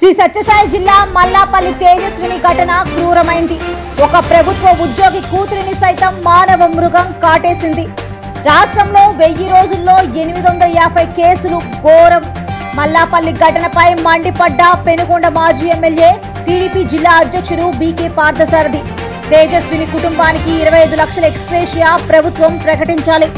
శ్రీ సత్యసాయి జిల్లా మల్లాపల్లి తేజస్విని ఘటన క్రూరమైంది ఒక ప్రభుత్వ ఉద్యోగి కూతురిని సైతం మానవ మృగం కాటేసింది రాష్ట్రంలో వెయ్యి రోజుల్లో ఎనిమిది వందల యాభై కేసులు ఘోరం మల్లాపల్లి ఘటనపై మండిపడ్డ పెనుకొండ మాజీ ఎమ్మెల్యే టీడీపీ జిల్లా అధ్యక్షుడు బీకే పార్థసారథి తేజస్విని కుటుంబానికి ఇరవై ఐదు లక్షల ఎక్స్ప్రేషియా ప్రభుత్వం ప్రకటించాలి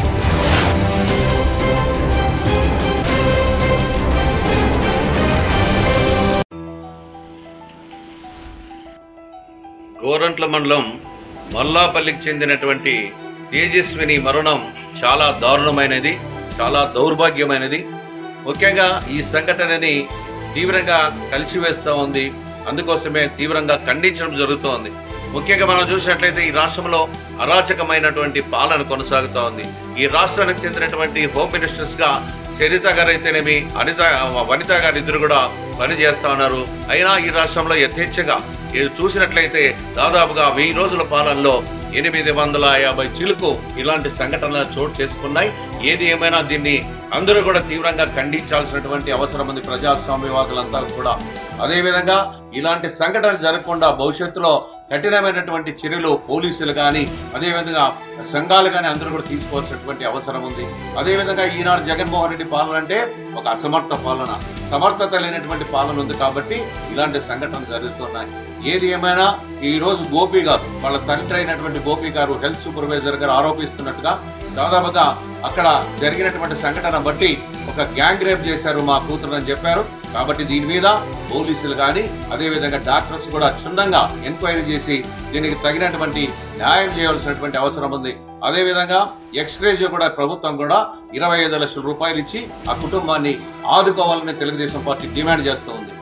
గోరంట్ల మండలం మల్లాపల్లికి చెందినటువంటి తేజస్విని మరణం చాలా దారుణమైనది చాలా దౌర్భాగ్యమైనది ముఖ్యంగా ఈ సంఘటనని తీవ్రంగా కలిసివేస్తూ ఉంది అందుకోసమే తీవ్రంగా ఖండించడం జరుగుతోంది ముఖ్యంగా మనం చూసినట్లయితే ఈ రాష్ట్రంలో అరాచకమైనటువంటి పాలన కొనసాగుతూ ఉంది ఈ రాష్ట్రానికి చెందినటువంటి హోమ్ మినిస్టర్స్ గా చరిత గారు అయితేనేమి అనిత వనిత గారు ఇద్దరు కూడా పనిచేస్తా ఉన్నారు అయినా ఈ రాష్ట్రంలో యథేచ్ఛగా ఇది చూసినట్లయితే దాదాపుగా వెయ్యి రోజుల పాలనలో ఎనిమిది వందల యాభై చిలుకు ఇలాంటి సంఘటనలు చోటు చేసుకున్నాయి ఏది ఏమైనా దీన్ని అందరూ కూడా తీవ్రంగా ఖండించాల్సినటువంటి అవసరం ఉంది ప్రజాస్వామ్యవాదులంతా కూడా అదేవిధంగా ఇలాంటి సంఘటనలు జరగకుండా భవిష్యత్తులో కఠినమైనటువంటి చర్యలు పోలీసులు కానీ అదేవిధంగా సంఘాలు కానీ అందరూ కూడా తీసుకోవాల్సినటువంటి అవసరం ఉంది అదేవిధంగా ఈనాడు జగన్మోహన్ రెడ్డి పాలన అంటే ఒక అసమర్థ పాలన సమర్థత లేనటువంటి పాలన ఉంది కాబట్టి ఇలాంటి సంఘటనలు జరుగుతున్నాయి ఏది ఏమైనా ఈ రోజు గోపి గారు వాళ్ళ తండ్రి అయినటువంటి గోపి గారు హెల్త్ సూపర్వైజర్ గారు ఆరోపిస్తున్నట్టుగా దాదాపుగా అక్కడ జరిగినటువంటి సంఘటన బట్టి ఒక గ్యాంగ్ రేప్ చేశారు మా కూతురు అని చెప్పారు కాబట్టి దీని మీద పోలీసులు కానీ అదేవిధంగా డాక్టర్స్ కూడా క్షుణ్ణంగా ఎంక్వైరీ చేసి దీనికి తగినటువంటి న్యాయం చేయవలసినటువంటి అవసరం ఉంది అదేవిధంగా ఎక్స్గ్రేజ్ కూడా ప్రభుత్వం కూడా ఇరవై ఐదు లక్షల రూపాయలు ఇచ్చి ఆ కుటుంబాన్ని ఆదుకోవాలని తెలుగుదేశం పార్టీ డిమాండ్ చేస్తూ ఉంది